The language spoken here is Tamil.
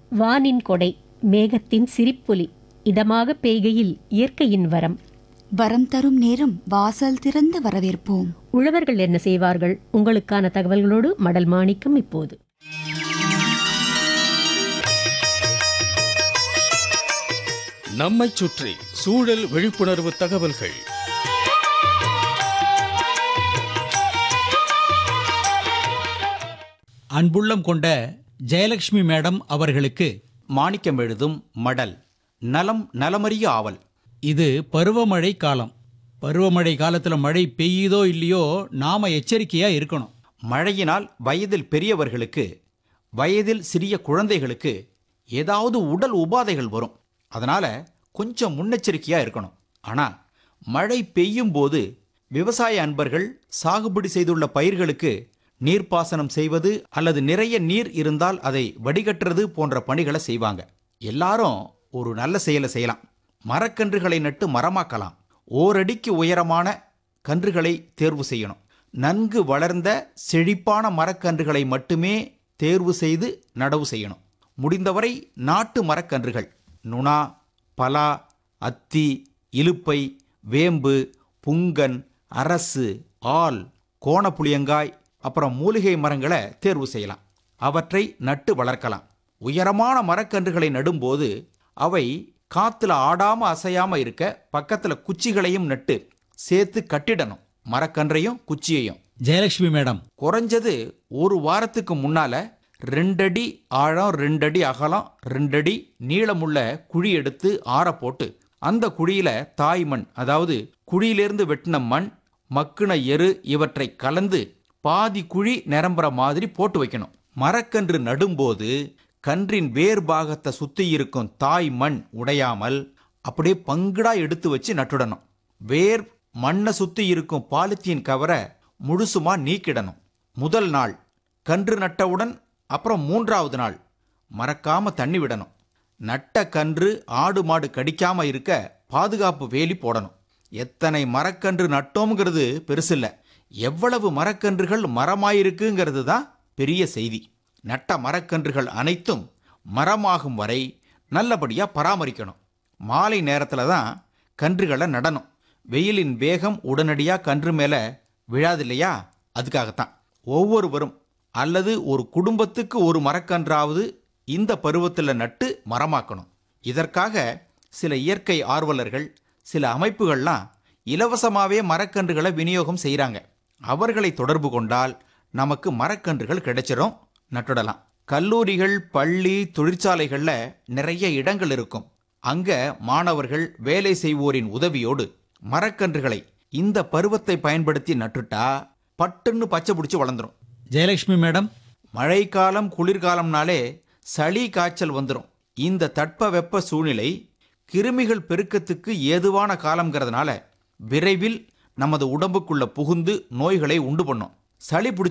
வானின் கொடை மேகத்தின் சிரிப்பொலி இதமாக பெய்கையில் இயற்கையின் வரம் வரம் தரும் நேரம் வாசல் திறந்து வரவேற்போம் உழவர்கள் என்ன செய்வார்கள் உங்களுக்கான தகவல்களோடு மடல் மாணிக்கம் இப்போது நம்மைச் சுற்றி சூழல் விழிப்புணர்வு தகவல்கள் அன்புள்ளம் கொண்ட ஜெயலட்சுமி மேடம் அவர்களுக்கு மாணிக்கம் எழுதும் மடல் நலம் நலமறிய ஆவல் இது பருவமழை காலம் பருவமழை காலத்தில் மழை பெய்யுதோ இல்லையோ நாம எச்சரிக்கையா இருக்கணும் மழையினால் வயதில் பெரியவர்களுக்கு வயதில் சிறிய குழந்தைகளுக்கு ஏதாவது உடல் உபாதைகள் வரும் அதனால கொஞ்சம் முன்னெச்சரிக்கையா இருக்கணும் ஆனா மழை பெய்யும் போது விவசாய அன்பர்கள் சாகுபடி செய்துள்ள பயிர்களுக்கு நீர்ப்பாசனம் செய்வது அல்லது நிறைய நீர் இருந்தால் அதை வடிகட்டுறது போன்ற பணிகளை செய்வாங்க எல்லாரும் ஒரு நல்ல செயலை செய்யலாம் மரக்கன்றுகளை நட்டு மரமாக்கலாம் ஓரடிக்கு உயரமான கன்றுகளை தேர்வு செய்யணும் நன்கு வளர்ந்த செழிப்பான மரக்கன்றுகளை மட்டுமே தேர்வு செய்து நடவு செய்யணும் முடிந்தவரை நாட்டு மரக்கன்றுகள் நுணா பலா அத்தி இலுப்பை வேம்பு புங்கன் அரசு ஆல் கோணப்புளியங்காய் அப்புறம் மூலிகை மரங்களை தேர்வு செய்யலாம் அவற்றை நட்டு வளர்க்கலாம் உயரமான மரக்கன்றுகளை நடும்போது அவை காத்துல ஆடாம அசையாம இருக்க பக்கத்துல குச்சிகளையும் நட்டு சேர்த்து கட்டிடணும் மரக்கன்றையும் குச்சியையும் ஜெயலட்சுமி மேடம் குறைஞ்சது ஒரு வாரத்துக்கு முன்னால ரெண்டடி ஆழம் ரெண்டடி அகலம் ரெண்டடி நீளமுள்ள குழி எடுத்து ஆற போட்டு அந்த குழியில தாய் மண் அதாவது குழியிலிருந்து வெட்டின மண் மக்குன எரு இவற்றை கலந்து பாதி குழி நிரம்புற மாதிரி போட்டு வைக்கணும் மரக்கன்று நடும்போது கன்றின் வேர் பாகத்தை சுத்தி இருக்கும் தாய் மண் உடையாமல் அப்படியே பங்குடா எடுத்து வச்சு நட்டுடணும் வேர் மண்ணை சுத்தி இருக்கும் பாலித்தீன் கவரை முழுசுமா நீக்கிடணும் முதல் நாள் கன்று நட்டவுடன் அப்புறம் மூன்றாவது நாள் மறக்காம தண்ணி விடணும் நட்ட கன்று ஆடு மாடு கடிக்காம இருக்க பாதுகாப்பு வேலி போடணும் எத்தனை மரக்கன்று நட்டோம்ங்கிறது பெருசில்ல எவ்வளவு மரக்கன்றுகள் மரமாயிருக்குங்கிறது தான் பெரிய செய்தி நட்ட மரக்கன்றுகள் அனைத்தும் மரமாகும் வரை நல்லபடியா பராமரிக்கணும் மாலை நேரத்துல தான் கன்றுகளை நடணும் வெயிலின் வேகம் உடனடியா கன்று மேல விழாது இல்லையா அதுக்காகத்தான் ஒவ்வொருவரும் அல்லது ஒரு குடும்பத்துக்கு ஒரு மரக்கன்றாவது இந்த பருவத்தில் நட்டு மரமாக்கணும் இதற்காக சில இயற்கை ஆர்வலர்கள் சில அமைப்புகள்லாம் இலவசமாகவே மரக்கன்றுகளை விநியோகம் செய்கிறாங்க அவர்களை தொடர்பு கொண்டால் நமக்கு மரக்கன்றுகள் கிடைச்சிரும் நட்டுடலாம் கல்லூரிகள் பள்ளி தொழிற்சாலைகளில் நிறைய இடங்கள் இருக்கும் அங்க மாணவர்கள் வேலை செய்வோரின் உதவியோடு மரக்கன்றுகளை இந்த பருவத்தை பயன்படுத்தி நட்டுட்டா பட்டுன்னு பச்சை பிடிச்சி வளர்ந்துரும் ஜெயலட்சுமி மேடம் மழைக்காலம் குளிர்காலம்னாலே சளி காய்ச்சல் வந்துடும் இந்த தட்பவெப்ப சூழ்நிலை கிருமிகள் பெருக்கத்துக்கு ஏதுவான காலம்ங்கிறதுனால விரைவில் நமது உடம்புக்குள்ள புகுந்து நோய்களை உண்டு பண்ணும் சளி பிடிச்ச